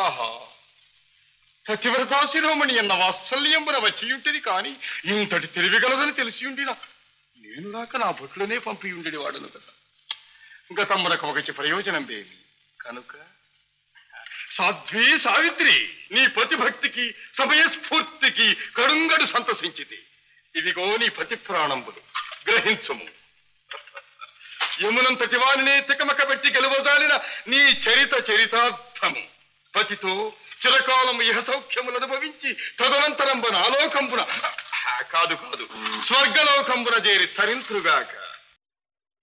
ఆహా పతివ్రతా శిరోమణి అన్న వాత్సల్యంబున వచ్చియుంటిది కాని ఇంతటి తెలివిగలదని తెలిసి ఉండినా నేను రాక నా బొట్లోనే పంపి ఉండేది వాడను కదా గతమ్మనకు ఒకటి ప్రయోజనం లేని కనుక సాధ్వి సావిత్రి నీ పతిభక్తికి సమయస్ఫూర్తికి కడుంగడు సంతసించితి ఇదిగో నీ పతి ప్రాణంబులు గ్రహించము యమునంతటి వారినే తికమక పెట్టి గెలవదాలిన నీ చరిత చరితార్థము పతితో చిరకాలము ఇహ సౌఖ్యములు అనుభవించి తదనంతరంబున ఆలోకంబున ఆ, కాదు కాదు స్వర్గలోకంబున చేరి తరింతురుగాక